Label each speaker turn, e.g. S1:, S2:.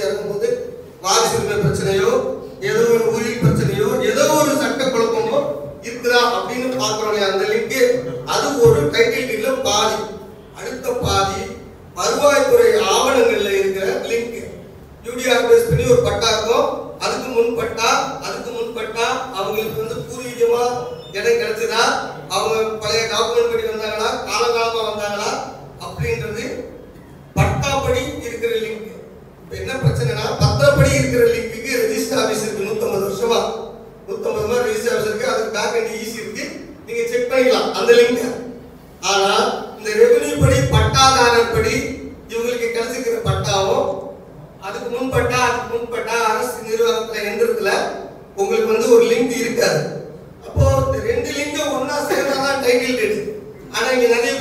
S1: இறங்கும்போது வாரிசு உரிமை பிரச்சனையோ ஏதோ ஒரு உயிர் பிரச்சனையோ ஏதோ ஒரு சட்ட குழப்பமோ இருக்குதா அப்படின்னு பார்க்கிறோம் அந்த லிங்க் அது ஒரு டைட்டில் டீட்ல பாதி அடுத்த பாதி வருவாய்த்துறை ஆவணங்கள்ல இருக்கிற லிங்க் யூடிஆர் பேஸ் பண்ணி ஒரு பட்டா இருக்கும் அதுக்கு முன் பட்டா அதுக்கு முன் பட்டா அவங்களுக்கு வந்து பூர்வீகமா இடம் கிடைச்சதா அவங்க பழைய டாக்குமெண்ட் படி வந்தாங்களா காலகாலமா வந்தாங்களா அப்படின்றது பட்டாப்படி இருக்கிற லிங்க் இப்ப என்ன பிரச்சனைனா பத்திரப்படி இருக்கிற லிங்க்குக்கு ரெஜிஸ்டர் ஆபீஸ் இருக்கு 150 வருஷமா 150 மாதிரி ரெஜிஸ்டர் ஆபீஸ் இருக்கு அதுக்கு பேக் அண்ட் ஈஸி இருக்கு நீங்க செக் பண்ணிக்கலாம் அந்த லிங்க் ஆனா இந்த ரெவென்யூ படி பட்டாதாரர் படி இவங்களுக்கு கிடைச்சிருக்கிற பட்டாவும் அதுக்கு முன் பட்டா அதுக்கு முன் பட்டா அரசு நிர்வாகத்துல எந்திரத்துல உங்களுக்கு வந்து ஒரு லிங்க் இருக்காது அப்போ இந்த ரெண்டு லிங்க் ஒண்ணா சேர்ந்தாதான் டைட்டில் டீடு ஆனா இங்க நிறைய